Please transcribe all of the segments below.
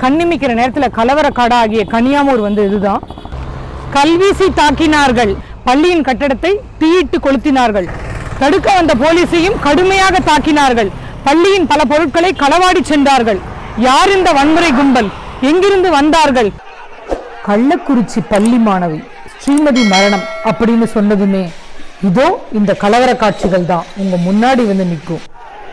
கண்ணிமிக்கிற நேரத்துல கலவரக்காடா ஆகிய கனியாமூர் வந்து இதுதான் கல்வீசி தாக்கினார்கள் பள்ளியின் கட்டடத்தை தீயிட்டு கொளுத்தினார்கள் தடுக்க வந்த போலீசையும் கடுமையாக தாக்கினார்கள் பள்ளியின் பல பொருட்களை களவாடி சென்றார்கள் யார் இந்த வன்முறை கும்பல் எங்கிருந்து வந்தார்கள் கள்ளக்குறிச்சி பள்ளி மாணவி ஸ்ரீமதி மரணம் அப்படின்னு சொன்னதுமே இதோ இந்த கலவர காட்சிகள் தான் உங்க முன்னாடி வந்து நிற்கும்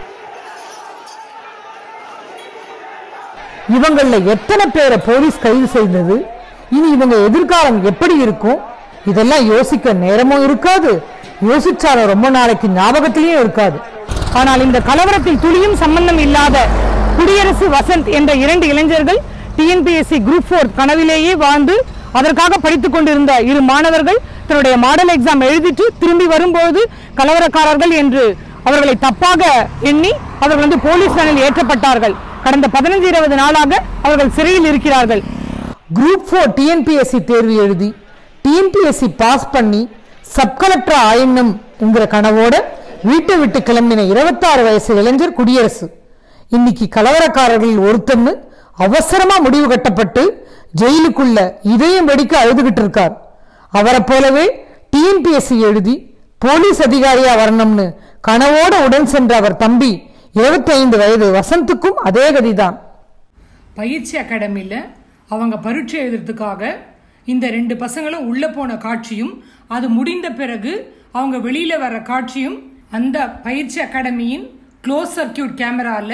இவங்கள எத்தனை பேரை போலீஸ் கைது செய்தது இனி இவங்க எதிர்காலம் எப்படி இருக்கும் இதெல்லாம் யோசிக்க நேரமும் இருக்காது யோசிச்சாலும் ரொம்ப நாளைக்கு ஞாபகத்திலேயும் இருக்காது ஆனால் இந்த கலவரத்தில் துளியும் சம்பந்தம் இல்லாத குடியரசு வசந்த் என்ற இரண்டு இளைஞர்கள் டிஎன்பிஎஸ்சி குரூப் ஃபோர் கனவிலேயே வாழ்ந்து அதற்காக படித்துக் கொண்டிருந்த இரு மாணவர்கள் தன்னுடைய மாடல் எக்ஸாம் எழுதிட்டு திரும்பி வரும்போது கலவரக்காரர்கள் என்று அவர்களை தப்பாக எண்ணி அவர்கள் வந்து போலீஸ் வேனில் ஏற்றப்பட்டார்கள் கடந்த பதினஞ்சு இருபது நாளாக அவர்கள் சிறையில் இருக்கிறார்கள் குரூப் ஃபோர் டிஎன்பிஎஸ்சி தேர்வு எழுதி டிஎன்பிஎஸ்சி பாஸ் பண்ணி சப் கலெக்டர் ஆயினும் என்கிற கனவோட வீட்டை விட்டு கிளம்பின இருபத்தாறு வயசு இளைஞர் குடியரசு இன்னைக்கு கலவரக்காரர்களில் ஒருத்தன்னு அவசரமா முடிவு கட்டப்பட்டு ஜெயிலுக்குள்ள இதயம் வெடிக்க அழுதுகிட்டு இருக்கார் அவரை போலவே டிஎன்பிஎஸ்சி எழுதி போலீஸ் அதிகாரியா வரணும்னு கனவோட உடன் சென்ற அவர் தம்பி 25 வயது வசந்துக்கும் அதே கதிதான் பயிற்சி அகாடமியில் அவங்க பரீட்சை எழுதுறதுக்காக இந்த ரெண்டு பசங்களும் உள்ளே போன காட்சியும் அது முடிந்த பிறகு அவங்க வெளியில் வர காட்சியும் அந்த பயிற்சி அகாடமியின் க்ளோஸ் சர்க்கியூட் கேமராவில்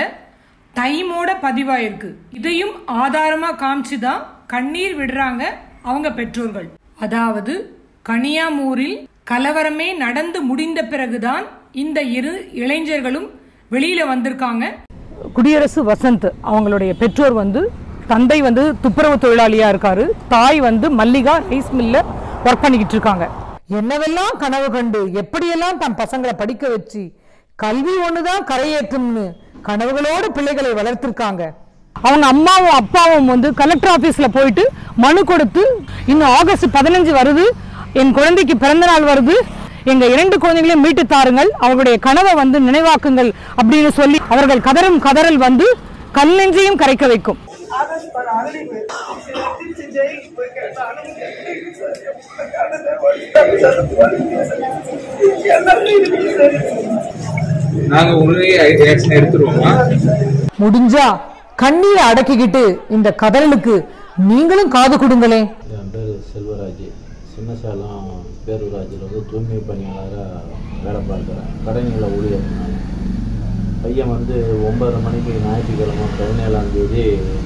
டைமோட பதிவாயிருக்கு இதையும் ஆதாரமாக காமிச்சு தான் கண்ணீர் விடுறாங்க அவங்க பெற்றோர்கள் அதாவது கனியாமூரில் கலவரமே நடந்து முடிந்த பிறகுதான் இந்த இரு இளைஞர்களும் வெளியில வந்திருக்காங்க குடியரசு வசந்த் அவங்களுடைய பெற்றோர் வந்து தந்தை வந்து துப்புரவு தொழிலாளியா இருக்காரு தாய் வந்து மல்லிகா ரைஸ் மில்ல ஒர்க் பண்ணிக்கிட்டு இருக்காங்க என்னவெல்லாம் கனவு கண்டு எப்படியெல்லாம் தன் பசங்களை படிக்க வச்சு கல்வி ஒண்ணுதான் கரையேற்றும்னு கனவுகளோடு பிள்ளைகளை வளர்த்திருக்காங்க அவங்க அம்மாவும் அப்பாவும் வந்து கலெக்டர் ஆபீஸ்ல போயிட்டு மனு கொடுத்து இன்னும் ஆகஸ்ட் பதினஞ்சு வருது என் குழந்தைக்கு பிறந்த நாள் வருது எங்க இரண்டு குழந்தைகளையும் மீட்டு தாருங்கள் அவர்களுடைய கனவை வந்து நினைவாக்குங்கள் அப்படின்னு சொல்லி அவர்கள் கதரும் கதறல் வந்து கல் நெஞ்சையும் கரைக்க வைக்கும் ஆகஸ்ட் பதினாறு திருச்சி ஜெயிலுக்கு போய் நானும் நாங்க உடனே ஆக்ஷன் எடுத்துருவோமா முடிஞ்சா கண்ணீரை அடக்கிக்கிட்டு இந்த கதறலுக்கு நீங்களும் காது கொடுங்களே என் பேர் செல்வராஜ் சின்ன சேலம் பேரூராட்சியில் வந்து தூய்மை பணியாளராக வேலை பார்க்குறேன் கடைநிலை ஊழியர் நான். பையன் வந்து ஒன்பதரை மணிக்கு ஞாயிற்றுக்கிழமை பதினேழாம் தேதி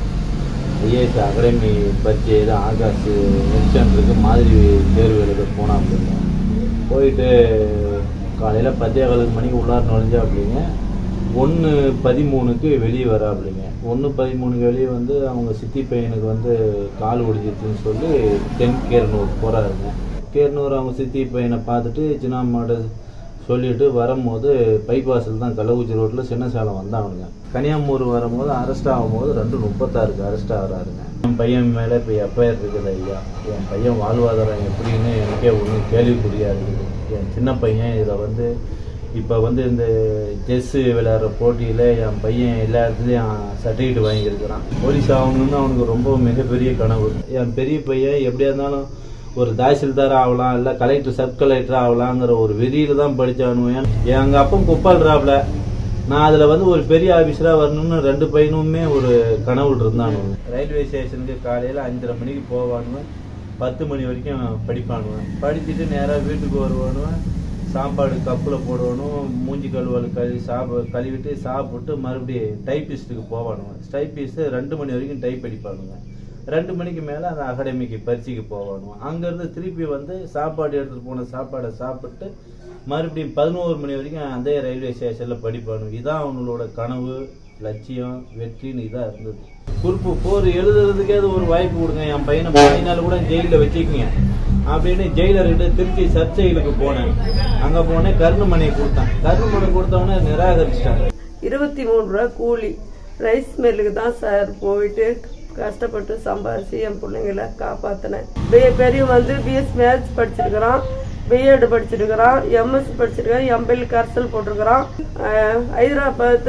ஐஏஎஸ் அகாடமி பரீட்சை எழுத ஆகாஷ் நெட் சென்டருக்கு மாதிரி தேர்வு எழுத போனான் அப்படிங்க போயிட்டு காலையில் பத்தே காலுக்கு மணிக்கு உள்ளார நுழைஞ்சா அப்படிங்க ஒன்று பதிமூணுக்கு வெளியே வரா அப்படிங்க ஒன்று பதிமூணுக்கு வெளியே வந்து அவங்க சித்தி பையனுக்கு வந்து கால் ஒடிச்சிருச்சுன்னு சொல்லி தென் கேரனூர் போகிறாருங்க கேரனூர் அவங்க சித்தி பையனை பார்த்துட்டு சின்னாம்மாட்ட சொல்லிட்டு வரும்போது பைபாஸில் தான் கள்ளக்குறிச்சி ரோட்டில் சின்ன சேலம் வந்தானுங்க கன்னியாகுமரி வரும்போது அரெஸ்ட் ஆகும்போது ரெண்டு முப்பத்தாறுக்கு அரெஸ்ட் ஆகிறாருங்க என் பையன் மேலே இப்போ எஃப்ஐஆர் இருக்குது ஐயா என் பையன் வாழ்வாதாரம் எப்படின்னு எனக்கே ஒன்றும் கேள்விக்குறியாக இருக்குது என் சின்ன பையன் இதில் வந்து இப்போ வந்து இந்த செஸ்ஸு விளையாடுற போட்டியில் என் பையன் எல்லா இடத்துலையும் சர்டிஃபிகேட் வாங்கியிருக்கிறான் போலீஸ் ஆகணும்னு அவனுக்கு ரொம்ப மிகப்பெரிய கனவு என் பெரிய பையன் எப்படியா இருந்தாலும் ஒரு தாசில்தார் ஆகலாம் இல்லை கலெக்டர் சப் கலெக்டர் ஆகலாங்கிற ஒரு வெறியில தான் படிச்சானுவேன் எங்க அப்பன் குப்பாடுறாப்ல நான் அதுல வந்து ஒரு பெரிய ஆபீசரா வரணும்னு ரெண்டு பையனுமே ஒரு கனவு இருந்தானுங்க ரயில்வே ஸ்டேஷனுக்கு காலையில அஞ்சரை மணிக்கு போவானுவேன் பத்து மணி வரைக்கும் படிப்பானுவேன் படிச்சுட்டு நேரா வீட்டுக்கு வருவானுவேன் சாப்பாடு கப்பில் போடணும் மூஞ்சி கழுவல் கழுவி சாப்ப கழுவிட்டு சாப்பிட்டு மறுபடியும் டைப்பிஸ்ட்டுக்கு போவானுங்க டைப்பிஸ்ட்டு ரெண்டு மணி வரைக்கும் டைப் அடிப்பானுங்க ரெண்டு மணிக்கு மேலே அந்த அகாடமிக்கு பரீட்சைக்கு போவானுங்க அங்கேருந்து திருப்பி வந்து சாப்பாடு எடுத்துகிட்டு போன சாப்பாடை சாப்பிட்டு மறுபடியும் பதினோரு மணி வரைக்கும் அதே ரயில்வே ஸ்டேஷனில் படிப்பானுங்க இதான் அவங்களோட கனவு லட்சியம் வெற்றின்னு இதாக இருந்தது குறிப்பு போர் எழுதுறதுக்கே அது ஒரு வாய்ப்பு கொடுங்க என் பையனை பதினாலு கூட ஜெயிலில் வச்சுக்கோங்க அப்படின்னு ஜெயிலர்கிட்ட திருச்சி சர்ச்சைகளுக்கு போனேன் அங்கே போனேன் கருணுமணியை கொடுத்தேன் கருணுமணி கொடுத்தவொடனே நிராகரிச்சிட்டாங்க இருபத்தி மூணு ரூபா கூலி ரைஸ் மில்லுக்கு தான் சார் போயிட்டு கஷ்டப்பட்டு சம்பாரிச்சு என் பிள்ளைங்களை காப்பாத்தினேன் பெ- பெரியவன் வந்து பிஎஸ் மேத்ஸ் படிச்சிருக்கிறான் பிஎட் படிச்சிருக்கிறான் எம்எஸ் படிச்சிருக்கான் எம்பிஎல் கரசல் போட்டிருக்கிறான் அஹ் ஹைதராபாத்து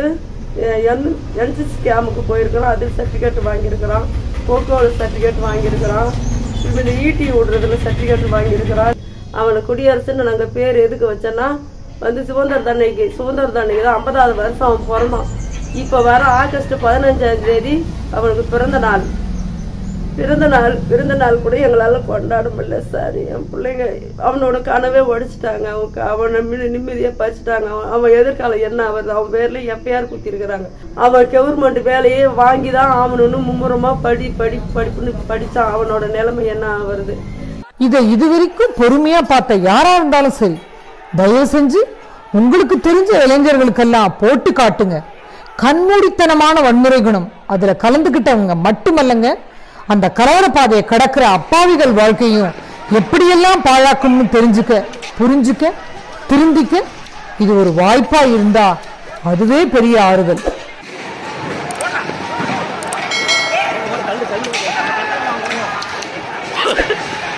என் என்சிசி கேமுக்கு போயிருக்கிறோம் அதில் சர்டிஃபிகேட் வாங்கியிருக்கிறான் போக்குவரத்து சர்டிஃபிகேட் வாங்கியிருக்கிறான் இப்படி ஈட்டி விடுறதுல சர்டிஃபிகேட் வாங்கியிருக்கிறான் அவனை குடியரசுன்னு நாங்கள் பேர் எதுக்கு வச்சோன்னா வந்து சுதந்திர தண்டைக்கு சுதந்திர தண்டைக்கு தான் ஐம்பதாவது வருஷம் அவன் பிறந்தான் இப்போ வர ஆகஸ்ட் பதினஞ்சாம் தேதி அவனுக்கு பிறந்த நாள் பிறந்த நாள் பிறந்த நாள் கூட எங்களால் கொண்டாட முடியல சார் என் பிள்ளைங்க அவனோட கனவே உடைச்சிட்டாங்க அவன் க- அவனை நிம்மதியாக பறிச்சிட்டாங்க அவன் அவன் எதிர்காலம் என்ன ஆகுது அவன் பேர்ல எஃப்ஐஆர் குத்திருக்கிறாங்க அவன் கவர்மெண்ட் வேலையே வாங்கி தான் ஆகணும்னு மும்முரமாக படி படி படிப்புன்னு படித்தான் அவனோட நிலைமை என்ன ஆகுறது இதை இதுவரைக்கும் பொறுமையா பார்த்த யாரா இருந்தாலும் சரி தயவு செஞ்சு உங்களுக்கு தெரிஞ்ச இளைஞர்களுக்கெல்லாம் போட்டு காட்டுங்க கண்மூடித்தனமான வன்முறை குணம் அதுல கலந்துக்கிட்டவங்க மட்டுமல்லங்க அந்த கலவர பாதையை கடக்கிற அப்பாவிகள் வாழ்க்கையும் எப்படியெல்லாம் பாழாக்கும்னு தெரிஞ்சுக்க புரிஞ்சுக்க திருந்திக்க இது ஒரு வாய்ப்பா இருந்தா அதுவே பெரிய ஆறுதல் கல்லு கல்லு